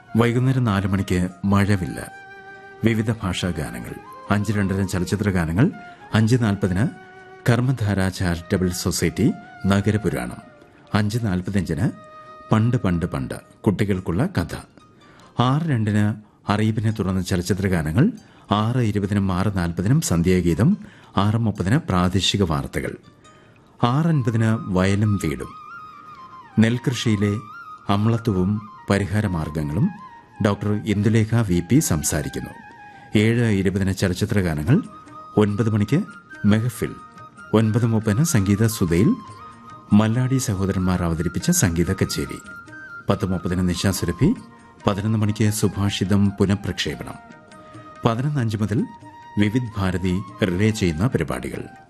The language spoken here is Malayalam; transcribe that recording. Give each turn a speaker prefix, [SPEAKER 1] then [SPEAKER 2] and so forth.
[SPEAKER 1] വൈകുന്നേരം നാല് മണിക്ക് മഴവില്ല വിവിധ ഭാഷാ ഗാനങ്ങൾ അഞ്ച് രണ്ടര ചലച്ചിത്ര ഗാനങ്ങൾ അഞ്ച് നാൽപ്പതിന് കർമ്മധാര ചാരിറ്റബിൾ സൊസൈറ്റി നഗരപുരാണം അഞ്ച് നാൽപ്പത്തിയഞ്ചിന് പണ്ട് പണ്ട് പണ്ട് കുട്ടികൾക്കുള്ള കഥ ആറ് രണ്ടിന് അറിയിപ്പിനെ തുടർന്ന് ചലച്ചിത്ര ഗാനങ്ങൾ ആറ് ഇരുപതിനും ആറ് നാൽപ്പതിനും സന്ധ്യാഗീതം ആറ് മുപ്പതിന് പ്രാദേശിക വാർത്തകൾ ആറ് അൻപതിന് വയലും വീടും നെൽകൃഷിയിലെ അമ്ലത്വവും പരിഹാരമാർഗങ്ങളും ഡോക്ടർ ഇന്ദുലേഖ വി പി സംസാരിക്കുന്നു ഏഴ് ഇരുപതിന് ചലച്ചിത്ര ഗാനങ്ങൾ ഒൻപത് മണിക്ക് മെഹഫിൽ ഒൻപത് മുപ്പതിന് സംഗീത സുധയിൽ മല്ലാടി സഹോദരന്മാർ അവതരിപ്പിച്ച സംഗീത കച്ചേരി പത്ത് മുപ്പതിന് നിശാസുരഭി പതിനൊന്ന് മണിക്ക് സുഭാഷിതം പുനഃപ്രക്ഷേപണം പതിനൊന്ന് അഞ്ച് മുതൽ വിവിധ് ഭാരതി റിലേ ചെയ്യുന്ന പരിപാടികൾ